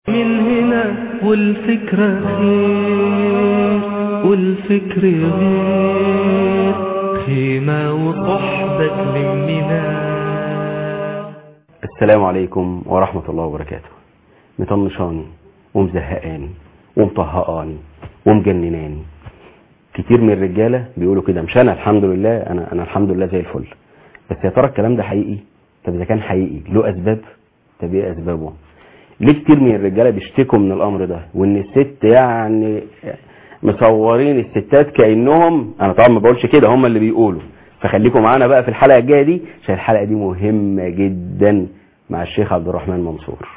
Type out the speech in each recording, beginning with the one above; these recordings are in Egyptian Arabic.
من هنا والفكرة خير والفكر غير خيمة وصحبة تلمنا السلام عليكم ورحمة الله وبركاته مطنشاني ومزهقاني ومطهقاني ومجنناني كتير من الرجالة بيقولوا كده مش انا الحمد لله انا انا الحمد لله زي الفل بس يا ترى الكلام ده حقيقي طب اذا كان حقيقي له اسباب طب ايه اسبابه ليه كتير من الرجاله بيشتكوا من الامر ده وان الست يعني مصورين الستات كانهم انا طبعا ما بقولش كده هم اللي بيقولوا فخليكم معانا بقى في الحلقه الجايه دي عشان الحلقه دي مهمه جدا مع الشيخ عبد الرحمن منصور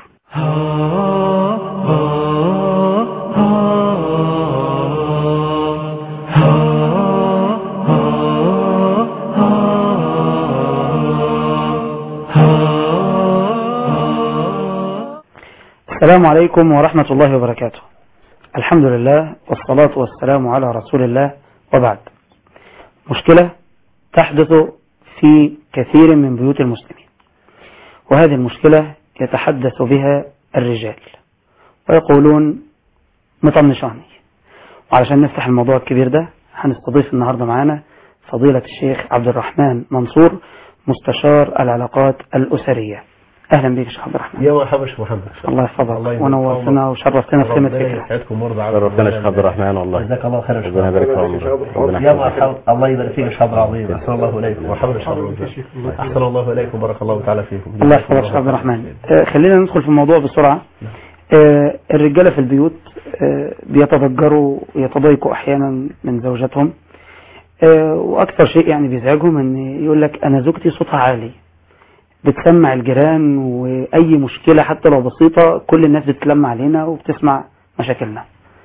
السلام عليكم ورحمة الله وبركاته الحمد لله والصلاة والسلام على رسول الله وبعد مشكلة تحدث في كثير من بيوت المسلمين وهذه المشكلة يتحدث بها الرجال ويقولون مطنشاني وعلشان نفتح الموضوع الكبير ده هنستضيف النهاردة معانا فضيلة الشيخ عبد الرحمن منصور مستشار العلاقات الأسرية أهلا بك يا شيخ عبد الرحمن يا مرحبا شيخ محمد الله يحفظك يبارك ونورتنا وشرفتنا في خدمة ربنا فكرة يسعدكم ويرضى عنكم ربنا الشيخ عبد الرحمن والله جزاك الله خير يا شيخ ربنا يبارك في عمرك ربنا يا يحفظك. مرحبا الله يبارك فيك يا شيخ عبد العظيم احسن الله اليكم مرحبا يا شيخ عبد العظيم احسن الله اليكم بارك الله تعالى فيكم الله يحفظك يا شيخ عبد الرحمن آه، خلينا ندخل في الموضوع بسرعة آه، الرجالة في البيوت آه، بيتضجروا ويتضايقوا أحيانا من زوجاتهم آه، وأكثر شيء يعني بيزعجهم إن يقول لك أنا زوجتي صوتها عالي بتسمع الجيران وأي مشكلة حتى لو بسيطة كل الناس بتتلم علينا وبتسمع مشاكلنا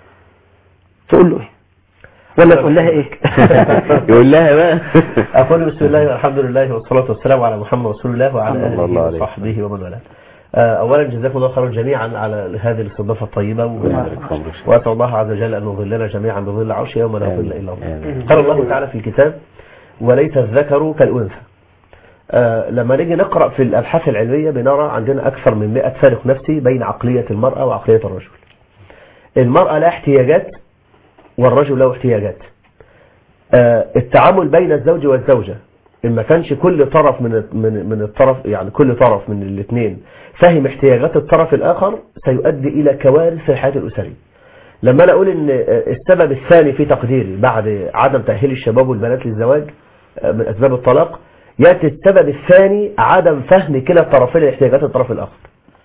تقول له إيه ولا تقول لها إيه يقول لها بقى اقول بسم الله والحمد لله والصلاه والسلام على محمد رسول الله وعلى صلى الله اله عليه وصحبه ومن والاه آه، اولا جزاكم الله خيرا جميعا على هذه الاستضافه الطيبه و- يبارك في عمرك. واسال الله عز وجل ان يظلنا جميعا بظل عرشه يوم لا ظل الا ظله آمين. قال الله تعالى في الكتاب وليس الذكر كالانثى آه، لما نيجي نقرا في الابحاث العلميه بنرى عندنا اكثر من 100 فارق نفسي بين عقليه المراه وعقليه الرجل المراه لها احتياجات والرجل له احتياجات آه، التعامل بين الزوج والزوجة إن ما كانش كل طرف من من من الطرف يعني كل طرف من الاثنين فاهم احتياجات الطرف الآخر سيؤدي إلى كوارث في الحياة الأسرية. لما أنا أقول إن آه، السبب الثاني في تقديري بعد عدم تأهيل الشباب والبنات للزواج آه، من أسباب الطلاق يأتي السبب الثاني عدم فهم كلا الطرفين لاحتياجات الطرف الآخر.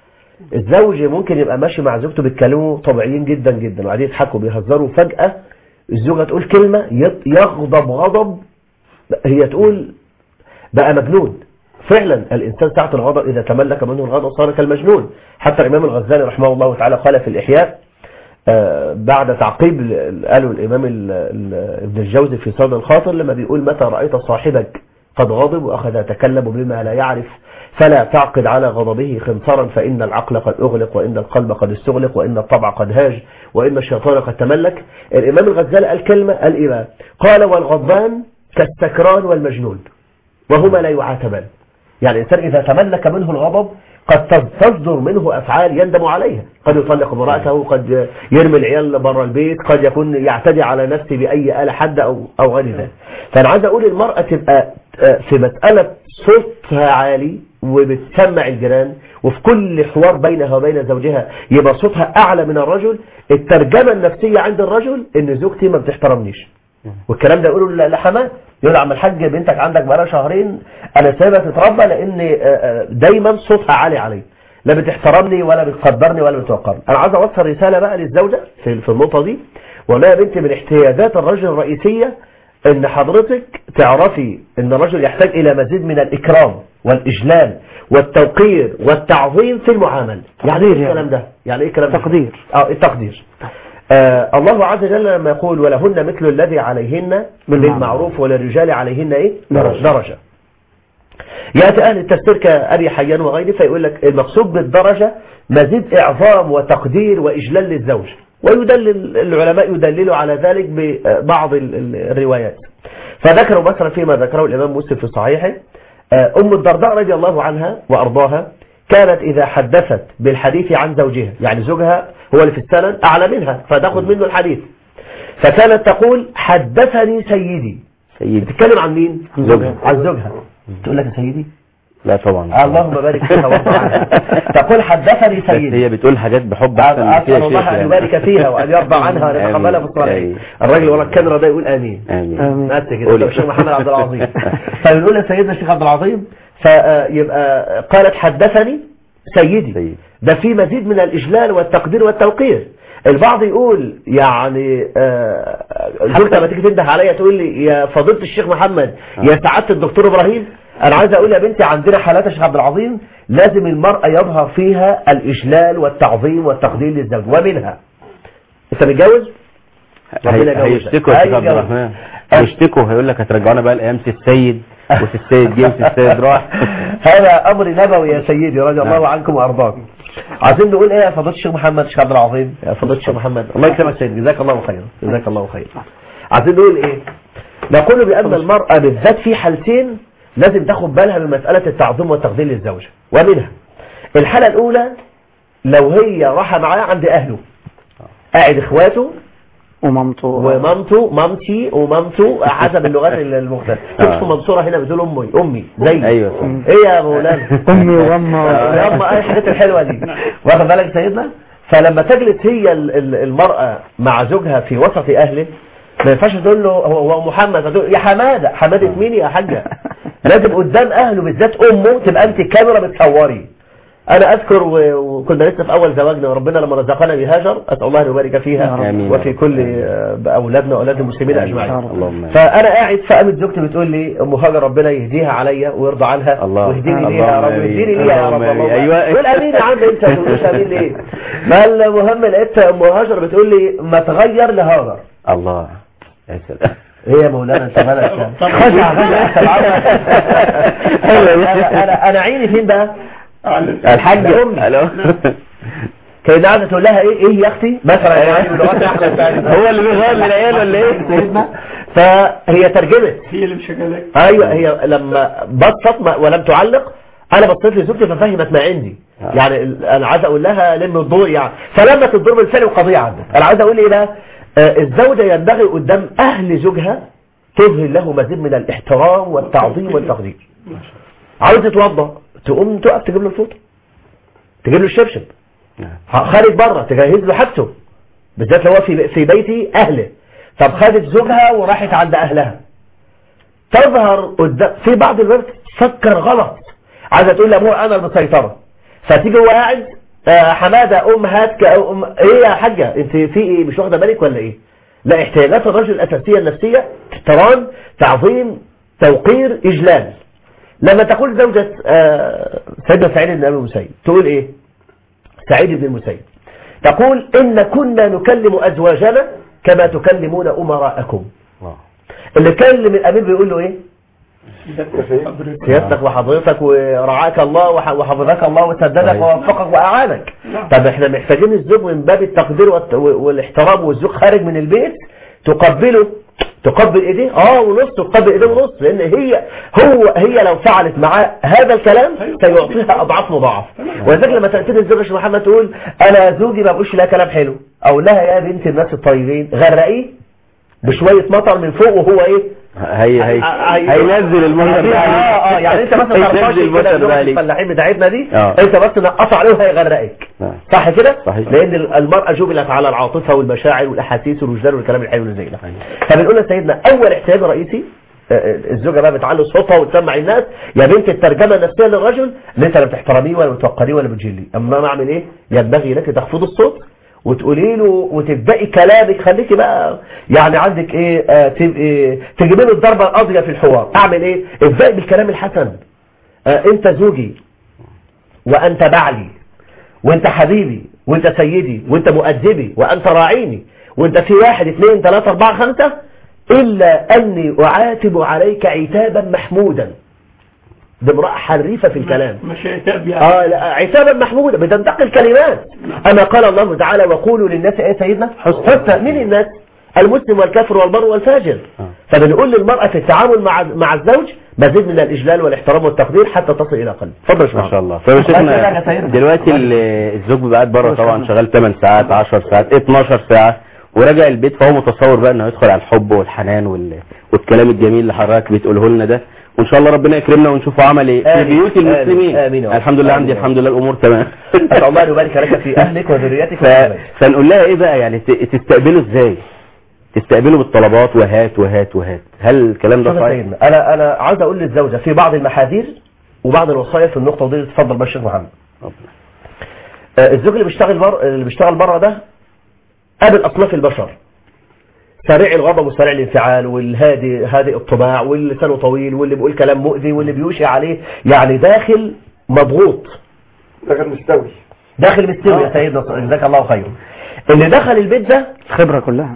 الزوج ممكن يبقى ماشي مع زوجته بيتكلموا طبيعيين جدا جدا وقاعدين يضحكوا بيهزروا فجأة الزوجة تقول كلمة يط- يغضب غضب هي تقول بقى مجنون فعلا الإنسان ساعة الغضب إذا تملك منه الغضب صار كالمجنون حتى الإمام الغزالي رحمه الله تعالى قال في الإحياء آه، بعد تعقيب ال- قاله الإمام ال- ال- ابن الجوزي في صاد الخاطر لما بيقول متى رأيت صاحبك قد غضب وأخذ يتكلم بما لا يعرف فلا تعقد على غضبه خنصرا فإن العقل قد أغلق وإن القلب قد استغلق وإن الطبع قد هاج وإن الشيطان قد تملك الإمام الغزالي قال كلمة قال إيه بقى؟ قال والغضبان كالسكران والمجنون وهما لا يعاتبان يعني الإنسان إذا تملك منه الغضب قد تصدر منه أفعال يندم عليها قد يطلق امرأته قد يرمي العيال بره البيت قد يكون يعتدي على نفسه بأي آلة حادة أو, أو غير ذلك فأنا عايز أقول المرأة تبقى آه، في مسألة صوتها عالي وبتسمع الجيران وفي كل حوار بينها وبين زوجها يبقى صوتها أعلى من الرجل الترجمة النفسية عند الرجل إن زوجتي ما بتحترمنيش والكلام ده يقولوا لحماه يقول عم الحاج بنتك عندك بقالها شهرين انا سايبها تتربى لان آه، آه، دايما صوتها عالي علي لا بتحترمني ولا بتقدرني ولا بتوقرني انا عايز اوصل رساله بقى للزوجه في في النقطه دي وما يا بنتي من احتياجات الرجل الرئيسيه ان حضرتك تعرفي ان الرجل يحتاج الى مزيد من الاكرام والاجلال والتوقير والتعظيم في المعامله يعني ايه تقدير يعني. الكلام ده يعني ايه الكلام ده تقدير. اه التقدير آه الله عز وجل لما يقول ولهن مثل الذي عليهن بالمعروف وللرجال عليهن ايه درجة. درجة يأتي أهل التفسير كأبي حيان وغيره فيقول لك المقصود بالدرجة مزيد إعظام وتقدير وإجلال للزوج ويدلل العلماء يدللوا على ذلك ببعض ال- ال- الروايات فذكروا مثلا فيما ذكره الإمام مسلم في صحيحه آه، أم الدرداء رضي الله عنها وأرضاها كانت إذا حدثت بالحديث عن زوجها يعني زوجها هو اللي في السند أعلى منها فتاخد منه الحديث فكانت تقول حدثني سيدي سيدي بتتكلم عن مين؟ عن زوجها. عن زوجها تقول لك يا سيدي لا طبعا اللهم بارك فيها وارضى عنها تقول حدثني بس سيدي هي بتقول حاجات بحب احسن من أسأل فيها الله شيخ أن يعني. يبارك فيها وأن يرضى عنها وأن يتقبلها في الصالحين آمين. الراجل ورا الكاميرا ده يقول آمين امين آمين. بس كده قولي. ده الشيخ محمد عبد العظيم فبنقول لسيدنا الشيخ عبد العظيم فيبقى قالت حدثني سيدي سيدي. ده في مزيد من الإجلال والتقدير والتوقير البعض يقول يعني آه، زوجتي لما تيجي تنده عليا تقول لي يا فضيله الشيخ محمد يا سعاده الدكتور ابراهيم انا عايز اقول يا بنتي عندنا حالات يا شيخ عبد العظيم لازم المراه يظهر فيها الاجلال والتعظيم والتقدير للزوج ومنها انت متجوز ربنا هي- يجوزك. هيشتكوا يا شيخ عبد هيجوز. الرحمن هيشتكوا هيقول لك هترجعونا بقى لايام سي السيد وسي السيد جه وسي السيد راح هذا امر نبوي يا سيدي رضي الله نعم. عنكم وارضاكم عايزين نقول ايه يا فضيله الشيخ محمد الشيخ عبد العظيم يا فضيله الشيخ محمد الله يكرمك سيدي جزاك الله خيرا جزاك الله خيرا عايزين نقول ايه نقول بان المراه بالذات في حالتين لازم تاخد بالها من مساله التعظيم والتقدير للزوجه ومنها الحاله الاولى لو هي راحه معاه عند اهله قاعد اخواته ومامته ومامته مامتي ومامته حسب اللغات المختلفه آه. شوف منصوره هنا بتقول امي امي زي ايوه صح. ايه يا مولانا أمي وأمه يا اما اي الحاجات الحلوه دي واخد بالك سيدنا فلما تجلس هي ال- ال- المراه مع زوجها في وسط اهله ما ينفعش تقول له هو هو محمد هتقول يا حماده حماده مين يا حاجه لازم قدام اهله بالذات امه تبقى انت كاميرا بتصوري انا اذكر و- وكنا لسه في اول زواجنا وربنا لما رزقنا بهاجر اسال الله ان يبارك يا فيها رب. آمين. وفي كل آه، اولادنا واولاد المسلمين اجمعين اللهم فانا قاعد فقامت زوجتي بتقول لي ام هاجر ربنا يهديها عليا ويرضى عنها الله. واهديني اللهم ليها يا رب آمين. واهديني ليها يا رب اللهم آمين. الله أيوة. قول امين يا عم انت ما تقولش امين ليه ما المهم لقيت ام هاجر بتقول لي ما تغير لهاجر الله يا سلام ايه يا مولانا انت مالك يعني؟ خشع خشع انا انا انا عيني فين بقى الحاج أمي. الو كانت قاعده تقول لها ايه ايه يا اختي مثلا يعني بلغتنا احنا هو اللي بيغير للعيال ولا ايه فهي ترجمت هي اللي مشغلاك ايوه هي لما بصت ما- ولم تعلق انا بصيت لزوجتي ففهمت ما عندي آه. يعني ال- انا عايز اقول لها لم الضوء يعني فلمت الضوء بالفعل القضيه عندك انا عايز اقول ايه بقى آه، الزوجه ينبغي قدام اهل زوجها تظهر له مزيد من الاحترام والتعظيم والتقدير عاوز يتوضا تقوم تقف تجيب له الفوطه تجيب له الشبشب خارج بره تجهز له حاجته بالذات لو هو في في بيتي اهله طب خدت زوجها وراحت عند اهلها تظهر قدام في بعض الوقت تفكر غلط عايزه تقول لابوها انا المسيطره فتيجي هو قاعد آه، حماده ام هات ك- أم ايه يا حاجه انت في ايه مش واخده بالك ولا ايه لا احتياجات الرجل الاساسيه النفسيه احترام تعظيم توقير اجلال لما تقول زوجة آه، سيدنا سعيد بن ابي المسيب تقول ايه سعيد بن المسيب تقول ان كنا نكلم ازواجنا كما تكلمون امراءكم الله. اللي كلم الامير بيقول له ايه سيادتك وحضرتك ورعاك الله وح- وحفظك الله وسددك أيوة. ووفقك واعانك طب احنا محتاجين الزوج من باب التقدير والت- والاحترام والزوج خارج من البيت تقبله تقبل ايديه اه ونص تقبل ايديه ونص لان هي هو هي لو فعلت معاه هذا الكلام سيعطيها اضعاف مضاعف ولذلك لما تاتيني الزوجه يا محمد تقول انا زوجي ما بقولش لها كلام حلو اقول لها يا بنت الناس الطيبين غرقيه بشويه مطر من فوق وهو ايه هي هي هي- هينزل المنظر ده عليك. اه اه يعني انت مثلا هينزل تعرفش كده المنظر ده لغه عليك. الفلاحين بتاعتنا دي اه. انت بس نقص عليه وهيغرقك نعم. صح كده صحيح. لان المراه جبلت على العاطفه والمشاعر والاحاسيس والوجدان والكلام الحلو اللي زي ده فبنقول لسيدنا اول احتياج رئيسي آه، آه، الزوجه بقى بتعلي صوتها وتسمع الناس يا بنت الترجمه النفسيه للرجل ان انت لا بتحترميه ولا بتوقريه ولا بتجليه اما انا اعمل ايه ينبغي لك تخفض الصوت وتقولي له وتبداي كلامك خليكي بقى يعني عندك ايه آه تبقي تجيبي له الضربه القاضيه في الحوار اعمل ايه ابداي بالكلام الحسن آه انت زوجي وانت بعلي وانت حبيبي وانت سيدي وانت مؤدبي وانت راعيني وانت في واحد اثنين ثلاثة اربعة خمسة الا اني اعاتب عليك عتابا محمودا دي امرأة حريفة في الكلام مش عتاب يعني اه لا عتابا محمودا بتنتقي الكلمات اما قال الله تعالى وقولوا للناس ايه يا سيدنا حسنى مين الناس المسلم والكافر والبر والفاجر آه. فبنقول للمرأة في التعامل مع مع الزوج مزيد من الإجلال والاحترام والتقدير حتى تصل إلى قلب اتفضل يا شيخ ما شاء محمد. الله طيب يا شيخنا أكيد أنا دلوقتي ال- الزوج بيبقى قاعد بره طبعا شغال 8 ساعات 10 ساعات 12 ساعة وراجع البيت فهو متصور بقى انه هيدخل على الحب والحنان وال... والكلام الجميل اللي حضرتك بتقوله لنا ده وان شاء الله ربنا يكرمنا ونشوفه عمل ايه في آمين. بيوت آمين. المسلمين آمين يا رب. الحمد لله عندي آمين. الحمد لله الامور تمام أسأل الله أن يبارك لك في أهلك وذريتك ف... وأولادك. فنقول لها ايه بقى يعني ت... تستقبله ازاي تستقبله بالطلبات وهات وهات وهات هل الكلام ده شوف يا صحيح سيدنا انا انا عايز اقول للزوجه في بعض المحاذير وبعض الوصايا في النقطه دي اتفضل بقى الشيخ محمد آه، الزوج اللي بيشتغل بره اللي بيشتغل بره ده قابل اصناف البشر سريع الغضب وسريع الانفعال والهادي هادئ الطباع واللي لسانه طويل واللي بيقول كلام مؤذي واللي بيوشي عليه يعني داخل مضغوط داخل مستوي داخل مستوي يا سيدنا جزاك الله خير اللي دخل البيت ده الخبرة كلها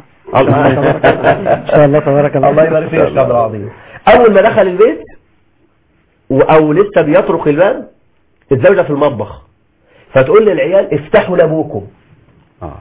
ان شاء الله تبارك الله الله يبارك فيك يا استاذ العظيم اول ما دخل البيت و- او لسه بيطرق الباب الزوجه في المطبخ فتقول للعيال افتحوا لابوكم اه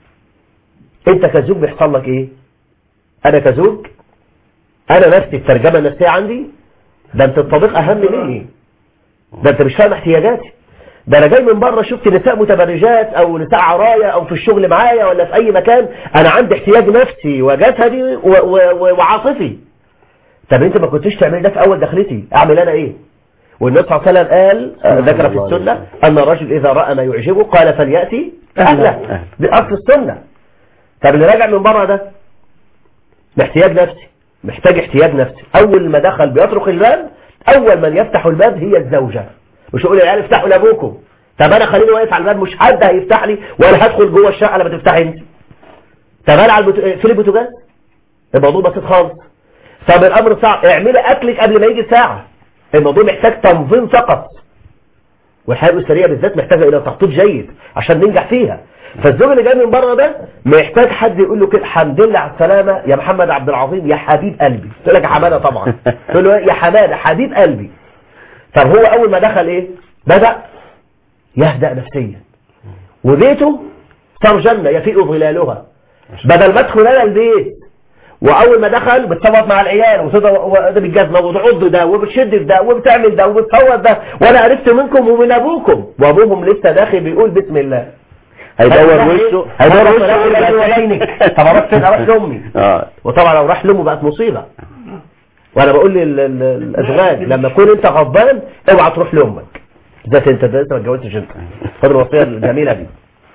انت كزوج بيحصل لك ايه انا كزوج انا نفسي الترجمه النفسيه عندي ده انت الطبيخ اهم مني ده انت مش فاهم احتياجاتي ده انا جاي من بره شفت نساء متبرجات او نساء عرايا او في الشغل معايا ولا في اي مكان انا عندي احتياج نفسي وجسدي و- و- و- وعاطفي طب انت ما كنتش تعمل ده في اول دخلتي اعمل انا ايه والنبي صلى الله عليه وسلم قال آه، ذكر في السنه ان الرجل اذا راى ما يعجبه قال فلياتي اهله أهله. دي اصل السنه طب اللي راجع من بره ده باحتياج نفسي محتاج احتياج نفسي اول ما دخل بيطرق الباب اول من يفتح الباب هي الزوجه مش يقول للعيال افتحوا لابوكم طب انا خليني واقف على الباب مش حد هيفتح لي ولا هدخل جوه الشقه لما تفتحي انت طب انا على البتو... في البوتاجاز الموضوع بسيط خالص طب الامر صعب اعملي اكلك قبل ما يجي ساعه الموضوع محتاج تنظيم فقط والحياه الاسريه بالذات محتاجه الى تخطيط جيد عشان ننجح فيها فالزوج اللي جاي من بره ده محتاج حد يقول له كده الحمد لله على السلامه يا محمد عبد العظيم يا حبيب قلبي تقول لك يا حماده طبعا تقول له إيه؟ يا حماده حبيب قلبي طب هو اول ما دخل ايه بدا يهدأ نفسيا وبيته صار جنه يفيء ظلالها بدل ما ادخل انا البيت واول ما دخل بتصوت مع العيال وتضرب بالجزمه وتعض ده وبتشد في ده وبتعمل ده وبتصوت ده وانا عرفت منكم ومن ابوكم وابوهم لسه داخل بيقول بسم الله هيدور وشه هيدور وشه ويرجع ويرجع طب اروح فين اروح لامي اه وطبعا لو راح لامه بقت مصيبه وانا بقول لل- لل- للازواج لما تكون انت غضبان اوعى تروح لامك بالذات انت ده لسه ما اتجوزتش انت خد الوصيه الجميله دي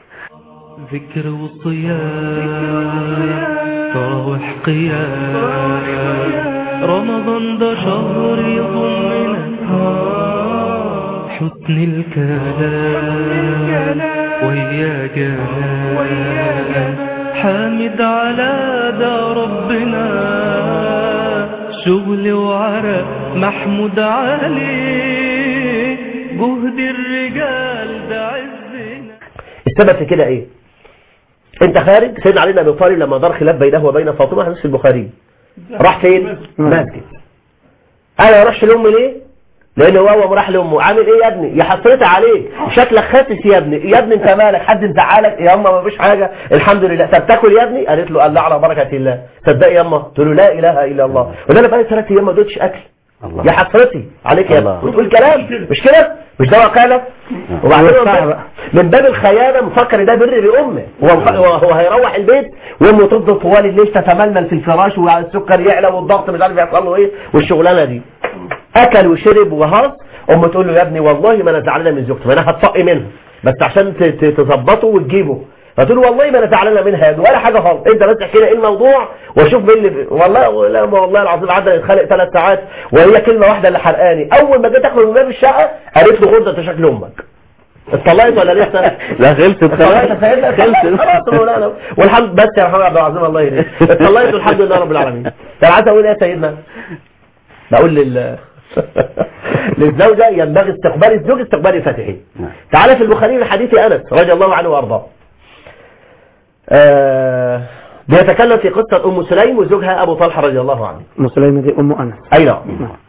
ذكر وصيام تراوح قيام رمضان ده شهر يضمنا حسن الكلام ويا جمال حامد على ده ربنا شغل وعرق محمود عليه جهد الرجال ده عزنا السبب في كده ايه انت خارج سيدنا علي بن ابي طالب لما دار خلاف بينه وبين فاطمه حديث في البخاري راح فين مسجد انا ما اروحش لامي ليه لان هو هو راح لامه عامل ايه يا ابني يا حصرتي عليك شكلك خاسس يا ابني يا ابني انت مالك حد مزعلك يا اما ما فيش حاجه الحمد لله طب تاكل يا ابني قالت له قال لا على بركه الله صدق يا اما قلت له لا اله الا الله وده انا بقالي ثلاث ايام ما دوتش اكل الله يا حسرتي عليك يا الله. ابني وتقول كلام مش كده مش ده واقعنا وبعدين والساعة بقى. من باب الخيانه مفكر ده بر لامه هو هو هو هيروح البيت وامه تفضل طوال الليل تتململ في الفراش والسكر يعلى والضغط مش عارف يحصل له ايه والشغلانه دي اكل وشرب وهاص امه تقول له يا ابني والله ما انا زعلانه من زوجتي ما انا هتطقي منها بس عشان ت- ت- تظبطه وتجيبه فتقول له والله ما انا زعلانه منها يا ابني ولا حاجه خالص انت بس احكي لي ايه الموضوع واشوف مين اللي والله لا ما والله العظيم قعدنا نتخانق ثلاث ساعات وهي كلمه واحده اللي حرقاني اول ما جيت اخرج من باب الشقه قالت له غده شكل امك اتطلقت ولا لسه؟ لا خلصت اتطلقت خلاص سيدنا خلصت خلاص مولانا والحمد بس يا محمد عبد العظيم الله يهديك اتطلقت والحمد لله رب العالمين طب عايز اقول ايه يا سيدنا؟ بقول لل للزوجة ينبغي استقبال الزوج استقبال الفاتحين نعم. تعالى في البخاري من حديث أنس رضي الله عنه وأرضاه آه بيتكلم في قصة أم سليم وزوجها أبو طلحة رضي الله عنه مسلمة دي أم أنس أي نعم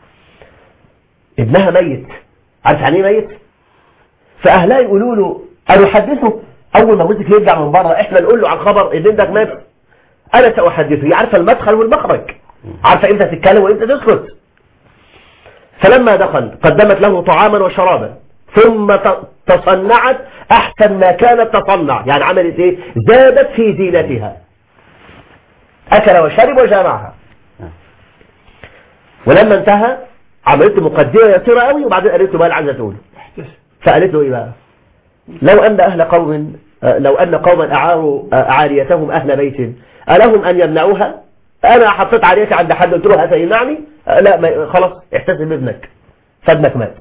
ابنها ميت عارف يعني ايه ميت فأهلها يقولوا له أنا أحدثه أول ما جوزك يرجع من بره إحنا نقول له عن خبر إن ابنك مات أنا سأحدثه هي عارفة المدخل والمخرج عارفة امتى تتكلم وامتى تسكت فلما دخل قدمت له طعاما وشرابا ثم ت- تصنعت احسن ما كانت تصنع يعني عملت ايه زادت في زينتها اكل وشرب وجامعها ولما انتهى عملت له مقدمه يسيره قوي وبعدين قالت له بقى اللي عايزه تقوله فقالت له ايه بقى لو ان اهل قوم آه، لو ان قوما اعاروا آه، عاريتهم اهل بيت الهم ان يمنعوها انا حطيت عاريتي عند حد قلت له هتمنعني آه، لا ما خلاص احتسب ابنك فابنك مات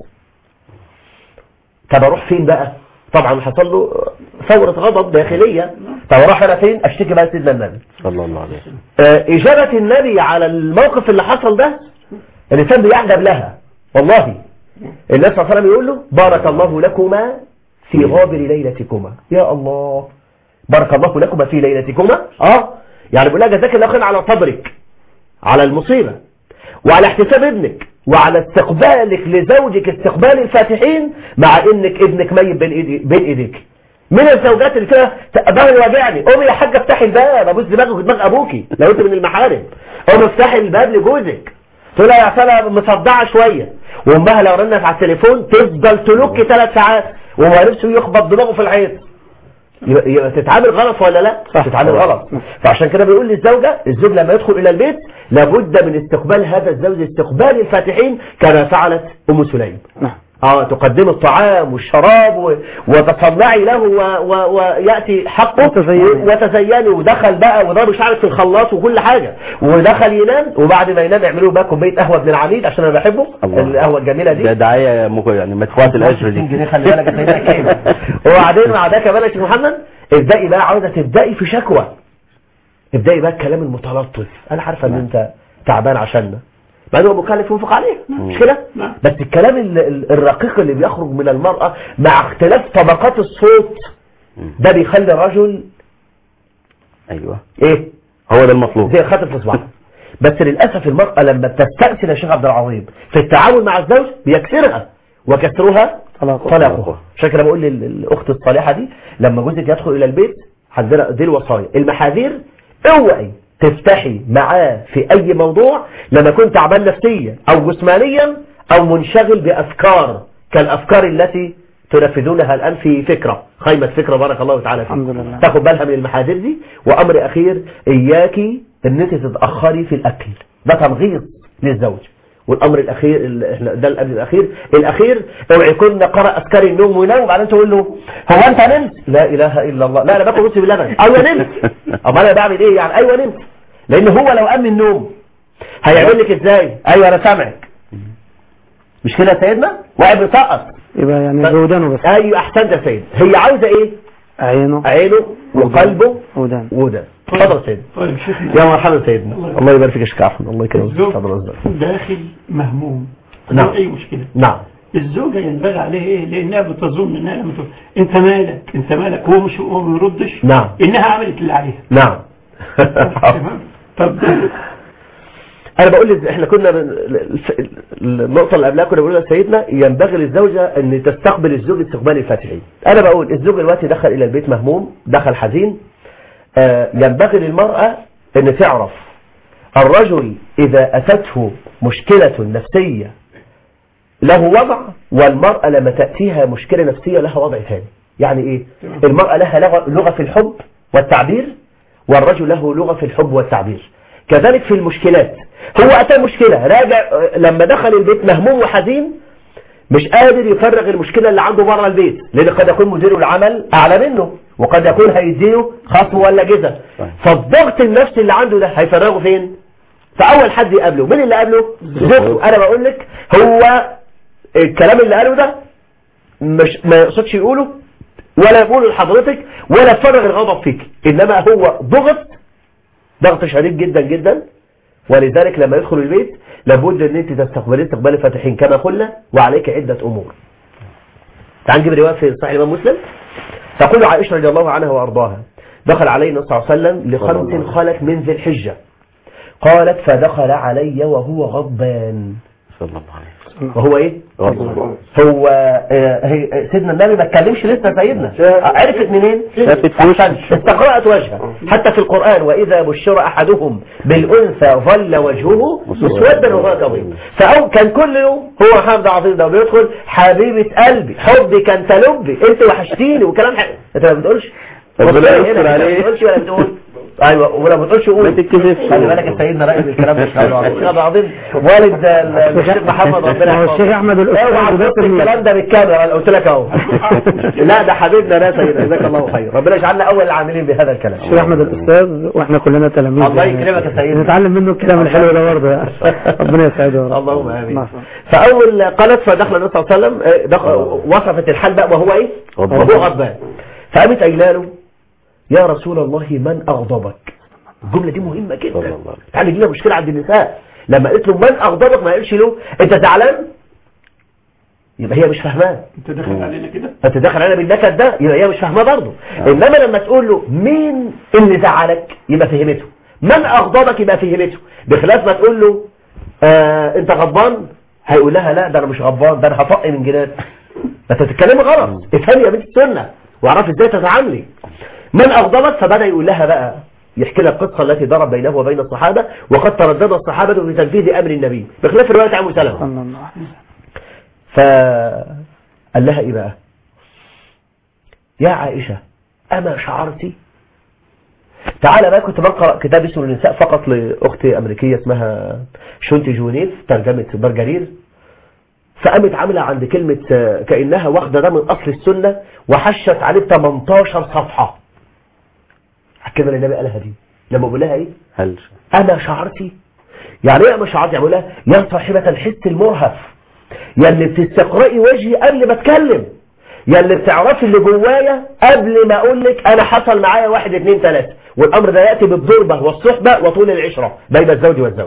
طب اروح فين بقى طبعا حصل له ثورة غضب داخلية طب اروح انا فين اشتكي بقى سيدنا النبي صلى الله عليه وسلم آه، إجابة النبي على الموقف اللي حصل ده الإنسان بيعجب لها والله النبي صلى الله عليه وسلم يقول له بارك الله لكما في غابر ليلتكما يا الله بارك الله لكما في ليلتكما اه يعني بيقول لها جزاك الله خير على صبرك على المصيبة وعلى احتساب ابنك وعلى استقبالك لزوجك استقبال الفاتحين مع انك ابنك ميت بين إيدي- بين ايديك من الزوجات اللي فيها ظهري واجعني قومي يا حاجه افتحي الباب ابوس دماغك ودماغ ابوكي لو انت من المحارم قومي افتحي الباب لجوزك تقول لها يا سلام مصدعه شويه وامها لو رنت على التليفون تفضل تلوك ثلاث ساعات وهو نفسه يخبط دماغه في الحيط يبقى يبقى تتعامل غلط ولا لا صح. تتعامل غلط فعشان كده بيقول للزوجة الزوج لما يدخل إلى البيت لابد من استقبال هذا الزوج استقبال الفاتحين كما فعلت أم سليم نعم اه تقدم الطعام والشراب و... وتصنعي له و... و... ويأتي حقه وتزيني. و- وتزيني ودخل بقى وضرب شعرك في الخلاط وكل حاجة ودخل ينام وبعد ما ينام يعملوا بقى كوبايه قهوة ابن العميد عشان انا بحبه الله. القهوة الجميلة دي ده دعاية مك- يعني مدفوعة الأجر 60 دي جنيه خلي بالك يا سيدنا كام وبعدين مع ده كمان يا شيخ محمد ابدأي بقى عاوزة تبدأي في شكوى ابدأي بقى الكلام المتلطف انا عارفة ان انت تعبان عشاننا بعد هو مكلف ينفق عليه مش كده بس الكلام ال- ال- الرقيق اللي بيخرج من المرأة مع اختلاف طبقات الصوت ده بيخلي الرجل أيوه ايه هو ده المطلوب زي خاطر في صباعه بس للأسف المرأة لما بتستأثر يا شيخ عبد العظيم في التعامل مع الزوج بيكسرها وكسرها طلاق طلاقه عشان كده بقول لل- للاخت الصالحه دي لما جوزك يدخل الى البيت عندنا دي الوصايا المحاذير اوعي تفتحي معاه في اي موضوع لما كنت تعبان نفسيا او جسمانيا او منشغل بافكار كالافكار التي تنفذونها الان في فكره خيمه فكره بارك الله تعالى فيك الحمد لله. تاخد بالها من المحاذير دي وامر اخير اياكي ان انت تتاخري في الاكل ده تمغيط للزوج والامر الاخير ال- إحنا- ده الامر الاخير الاخير اوعي يكون قرا اذكار النوم وينام وبعدين تقول له هو انت نمت لا اله الا الله لا انا باكل رز باللبن ايوه نمت امال انا بعمل ايه يعني ايوه نمت لان هو لو قام من النوم هيعمل لك ازاي ايوه انا سامعك مش كده يا سيدنا واحد بيسقط يبقى يعني بودانه بس ايوه احسنت يا سيد هي عاوزه ايه عينه عينه وقلبه ودان وده اتفضل يا سيدنا طيب شيخنا يا مرحبا سيدنا الله يبارك فيك يا شيخ عفوا الله يكرمك الزوج اتفضل يا أستاذ. داخل مهموم نعم. نعم. اي مشكلة نعم الزوجة ينبغي عليه ايه لانها بتظن انها لما تقول انت مالك انت مالك هو مش هو ما بيردش نعم. انها عملت اللي عليها نعم تمام طب انا بقول لك احنا كنا من- الف- النقطه اللي قبلها كنا بنقول لسيدنا ينبغي للزوجه ان تستقبل الزوج استقبال الفاتحين انا بقول الزوج دلوقتي دخل الى البيت مهموم دخل حزين آه، ينبغي للمراه ان تعرف الرجل اذا اتته مشكله نفسيه له وضع والمرأة لما تأتيها مشكلة نفسية لها وضع ثاني يعني ايه المرأة لها لغة- لغة في الحب والتعبير والرجل له لغة في الحب والتعبير كذلك في المشكلات هو أتى مشكلة راجع آه، لما دخل البيت مهموم وحزين مش قادر يفرغ المشكلة اللي عنده بره البيت لأن قد يكون مدير العمل أعلى منه وقد يكون هيديله خصم ولا جزء صحيح. فالضغط النفسي اللي عنده ده هيفرغه فين فأول حد يقابله مين اللي قابله زوجته أنا بقول لك هو الكلام اللي قاله ده مش ما يقصدش يقوله ولا يقوله لحضرتك ولا يفرغ الغضب فيك إنما هو ضغط ضغط شديد جدا جدا ولذلك لما يدخل البيت لابد ان انت تستقبليه استقبال الفاتحين كما قلنا وعليك عدة امور تعال نجيب رواية في صحيح الامام مسلم تقول عائشة رضي الله عنها وارضاها دخل علينا صلى الله عليه وسلم لخمس خلت من ذي الحجة قالت فدخل علي وهو غضبان صلى الله عليه وسلم وهو ايه غضبان. هو آه، هي- سيدنا النبي ما اتكلمش لسه سيدنا عرفت منين شافت في وشه. أحسن. استقرأت وجهه حتى في القرآن وإذا بشر أحدهم بالأنثى ظل وجهه مسودا وهو كظيم فأو كان كل يوم هو حمد عظيم ده بيدخل حبيبة قلبي حبي كان تلبي انت وحشتيني وكلام حلو انت ما بتقولش ربنا بص هنا، يستر انت ما عليه. بتقولش ولا بتقول ايوه ولا ما بتقولش قول ما تتكسفش. خلي بالك يا سيدنا رأي الكلام مش حلو الشيخ عبد العظيم والد ال- الشيخ محمد ربنا ما هو يحفظه. الشيخ أحمد الأستاذ اوعى وده تحط تلميذ. الكلام ده بالكاميرا انا قلت لك اهو لا ده حبيبنا ده سيدنا جزاك الله خير ربنا يجعلنا اول العاملين بهذا الكلام الشيخ أحمد الأستاذ وإحنا كلنا تلاميذ الله يعني. يكرمك يا سيدنا. نتعلم منه الكلام الحلو ده برضه يعني. ربنا يسعده يا رب اللهم امين نعم. فاول قالت فدخل النبي صلى الله عليه وسلم آه، دخل وصفت الحال بقى وهو ايه غضبان. وهو غضبان فقامت قايله له يا رسول الله من اغضبك الجمله دي مهمه صلى جدا الله عليه وسلم. يعني دي مشكله عند النساء لما قالت له من اغضبك ما قالش له انت زعلان يبقى هي مش فاهماه انت داخل علينا كده انت داخل علينا بالنكد ده يبقى هي مش فاهماه برضه انما لما تقول له مين اللي زعلك يبقى فهمته من اغضبك يبقى فهمته بخلاف ما تقول له آه انت غضبان هيقول لها لا ده انا مش غضبان ده انا هطق من جنان انت بتتكلمي غلط افهمي يا بنت السنه واعرفي ازاي تتعاملي من اغضبك فبدا يقول لها بقى يحكي لها القصه التي ضرب بينه وبين الصحابه وقد تردد الصحابه في تنفيذ امر النبي بخلاف روايه ابو سلمه صلى الله عليه وسلم. فقال لها ايه بقى يا عائشة أما شعرتي تعالى بقى كنت بقرأ كتاب اسمه النساء فقط لأختي أمريكية اسمها شونتي جونيف ترجمة برجرير فقامت عاملة عند كلمة آه، كأنها واخدة ده من أصل السنة وحشت عليه 18 صفحة الكلمة اللي النبي قالها دي لما بقول لها ايه هل أما شعرتي يعني ايه أما شعرتي يعني بقول لها يا صاحبة الحس المرهف يا اللي بتستقرئي وجهي قبل ما اتكلم يا اللي بتعرفي اللي جوايا قبل ما اقول لك انا حصل معايا واحد اتنين تلاته والامر ده ياتي بالضربه والصحبه وطول العشره بين الزوج والزوج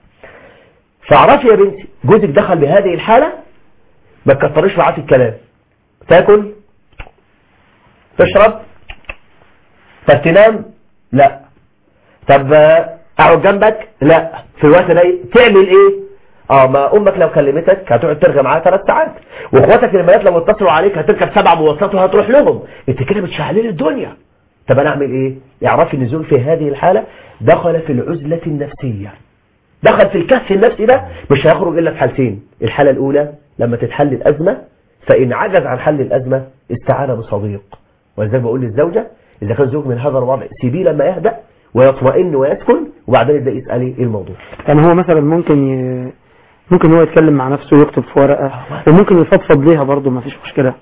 فاعرفي يا بنتي جوزك دخل بهذه الحاله ما تكتريش معاه في الكلام تاكل تشرب طب تنام لا طب آه، اقعد جنبك لا في الوقت ده تعمل ايه اه ما امك لو كلمتك هتقعد ترجع معاها ثلاث ساعات واخواتك البنات لو اتصلوا عليك هتركب سبع مواصلات وهتروح لهم انت كده بتشعللي الدنيا طب انا اعمل ايه اعرفي النزول في هذه الحاله دخل في العزله النفسيه دخل في الكهف النفسي ده مش هيخرج الا في حالتين الحاله الاولى لما تتحل الازمه فان عجز عن حل الازمه استعان بصديق ولذلك بقول للزوجه اذا كان زوج من هذا الوضع سيبيه لما يهدأ ويطمئن ويسكن وبعدين يبدا يسالي ايه الموضوع يعني هو مثلا ممكن ي... ممكن هو يتكلم مع نفسه ويكتب في ورقة وممكن يفضفض ليها برضه ما فيش مشكلة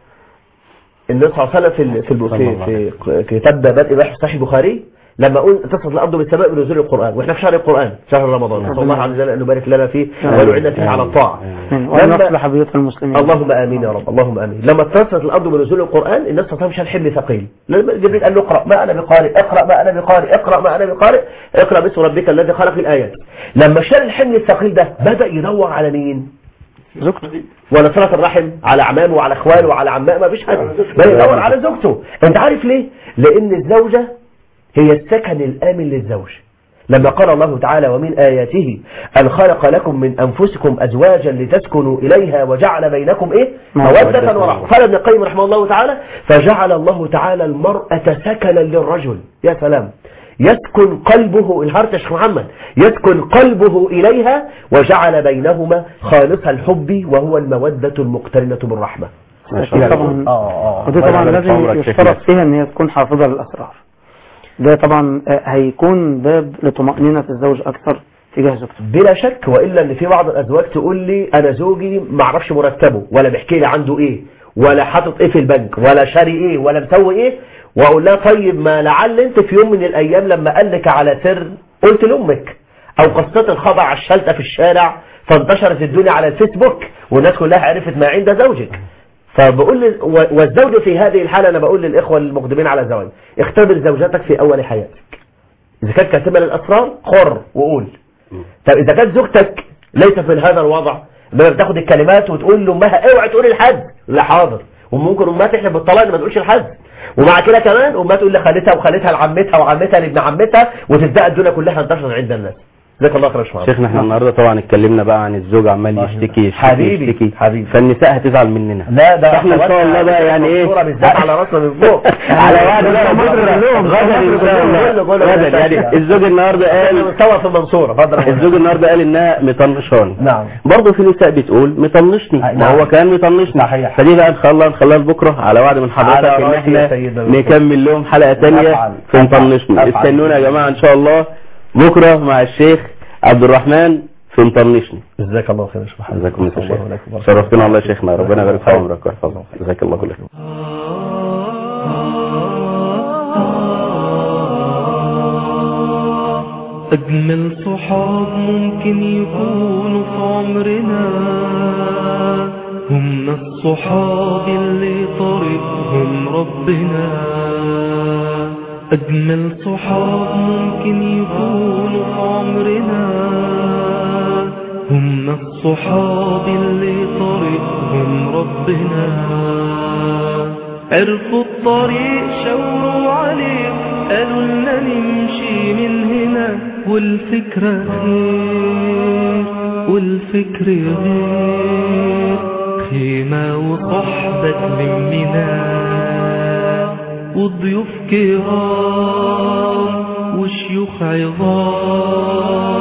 النبي صلى الله عليه وسلم في ال- في الب- في, في ق- كتاب بدء بحث صحيح البخاري لما اقول اتصلت الارض بالسماء بنزول القران واحنا في شهر القران شهر رمضان نسال الله عز وجل ان يبارك لنا فيه ويعيننا فيه على الطاعه وأن لما- يصلح بيوت المسلمين اللهم امين يا رب اللهم امين لما اتصلت الارض بنزول القران الناس صلى الله عليه وسلم شال حمل ثقيل لما جبريل قال له اقرا ما انا بقارئ اقرا ما انا بقارئ اقرا ما انا بقارئ اقرا باسم ربك الذي خلق الايات لما شال الحمل الثقيل ده بدا يدور على مين زوجته ولا صلة الرحم على عمامه وعلى اخواله وعلى عمامه ما فيش حد بل يدور على زوجته انت عارف ليه لان الزوجة هي السكن الامن للزوج لما قال الله تعالى ومن آياته أن خلق لكم من أنفسكم أزواجا لتسكنوا إليها وجعل بينكم إيه مودة ورحمة قال ابن القيم رحمه الله تعالى فجعل الله تعالى المرأة سكنا للرجل يا سلام يسكن قلبه الهرتش محمد يسكن قلبه إليها وجعل بينهما خالص الحب وهو المودة المقترنة بالرحمة ما شاء الله طبعا آه آه ودي طبعا الله يبارك في لازم عمرك شيخ يشترط ناصر. فيها ان هي تكون حافظة للأسرار ده طبعا آه، هيكون باب لطمأنينة الزوج أكثر تجاه زوجته بلا شك وإلا أن في بعض الأزواج تقول لي أنا زوجي ما اعرفش مرتبه ولا بيحكي لي عنده إيه ولا حاطط إيه في البنك ولا شاري إيه ولا مسوي إيه وأقول لها طيب ما لعل أنت في يوم من الأيام لما قال لك على سر قلت لأمك أو قصت الخبر على الشلتة في الشارع فانتشرت الدنيا على الفيسبوك والناس كلها عرفت ما عند زوجك فبقول لل... و- والزوج في هذه الحالة أنا بقول للإخوة المقدمين على الزواج اختبر زوجتك في أول حياتك إذا كانت كاتبة للأسرار حر وقول طب إذا كانت زوجتك ليست من هذا الوضع انما بتاخد الكلمات وتقول لأمها اوعي تقولي لحد لا حاضر وممكن أمها تحلف بالطلاق إن ما تقولش لحد ومع كده كمان أمها تقول لخالتها وخالتها لعمتها وعمتها لابن عمتها وتبدأ الدنيا كلها انتشرت عند الناس جزاك الله خير يا شيخ شيخنا احنا النهارده طبعا اتكلمنا بقى عن الزوج عمال يشتكي يشتكي حبيبي، يشتكي حبيبي. فالنساء هتزعل مننا لا ده احنا ان شاء الله بقى يعني ايه الصورة بالذات على راسنا من فوق على وعد بقى مصر بكره كلهم، غدا ان مصر شاء كلهم، الله كله- كله غدا يعني الزوج النهارده قال مستوى في المنصورة فضل الزوج النهارده قال انها مطنشاني نعم. برضه في نساء بتقول مطنشني نعم. ما هو كان مطنشني صحيح. فدي بقى ان شاء الله نخليها لبكره على وعد من حضرتك على ان رأسي احنا يا سيدنا نكمل لهم حلقه ثانيه أفعل. في مطنشني أفعل. استنونا يا جماعه ان شاء الله بكره مع الشيخ عبد الرحمن في مطنشني جزاك الله خير يا شيخ محمد. جزاكم الله الله خير عليكم. شرفتنا الله يا شيخنا ربنا يبارك في عمرك ويحفظك جزاك الله كل خير أجمل صحاب ممكن يكونوا في عمرنا هم الصحاب اللي طريقهم ربنا أجمل صحاب ممكن يكونوا في عمرنا هم الصحاب اللي طريقهم ربنا عرفوا الطريق شاوروا عليه قالوا لنا نمشي من هنا والفكرة خير والفكر غير خيمة وصحبة تلمنا وضيوف كرام وشيوخ عظام